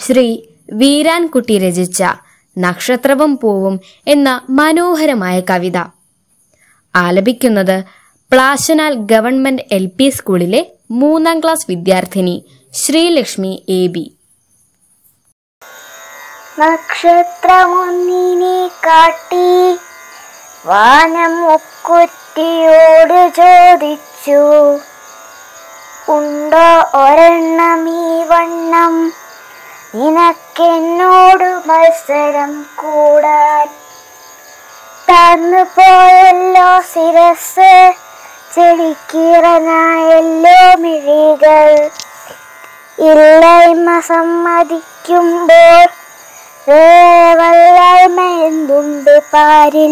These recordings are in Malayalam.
ശ്രീ വീരാൻകുട്ടി രചിച്ച നക്ഷത്രവും പൂവും എന്ന മനോഹരമായ കവിത ആലപിക്കുന്നത് പ്ലാശനാൽ ഗവൺമെന്റ് എൽ പി സ്കൂളിലെ മൂന്നാം ക്ലാസ് വിദ്യാർത്ഥിനി ശ്രീലക്ഷ്മി എ ബി നക്ഷത്രമൊന്നിനെ കാട്ടി വാനം മുക്കുറ്റിയോട് ചോദിച്ചു ഉണ്ടോ ഒരെണ്ണം ഈ വണ്ണം നിനക്കെന്നോട് മത്സരം കൂടാൻ താന്നു പോയല്ലോ ശിരസ് ചെടിക്കീറനായല്ലോ മിഴികൾ ഇല്ലായ്മ സമ്മതിക്കുമ്പോൾ വേവല്ലായ്മ എന്തുണ്ട് പാരിൽ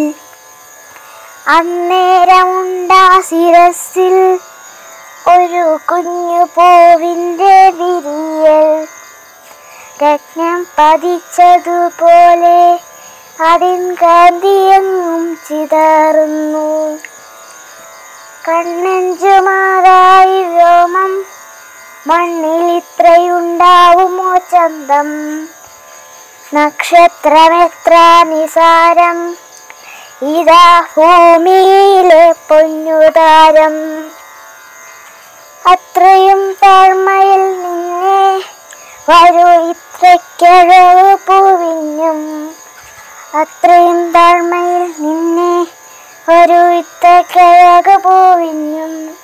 അന്നേരമുണ്ടാ ശിരസിൽ ഒരു കുഞ്ഞു പൂവിൻ്റെ വിരിയൽ രത്നം പതിച്ചതുപോലെ അതിൻ കാന്തിയെങ്ങും ചിതറുന്നു കണ്ണഞ്ചുമാറായി വ്യോമം മണ്ണിൽ ഇത്രയുണ്ടാവുമോ ചന്തം നക്ഷത്രമെത്ര നിസാരം ഇതാ ഭൂമിയിലെ പൊന്നുതാരം അത്രയും താഴ്മയിൽ നിന്നെ വരൂ ഇത്രയ്ക്കഴവ് പൂവിഞ്ഞും അത്രയും താഴ്മയിൽ നിന്നെ ഒരു ഇത്രയ്ക്കഴക് പൂവിഞ്ഞും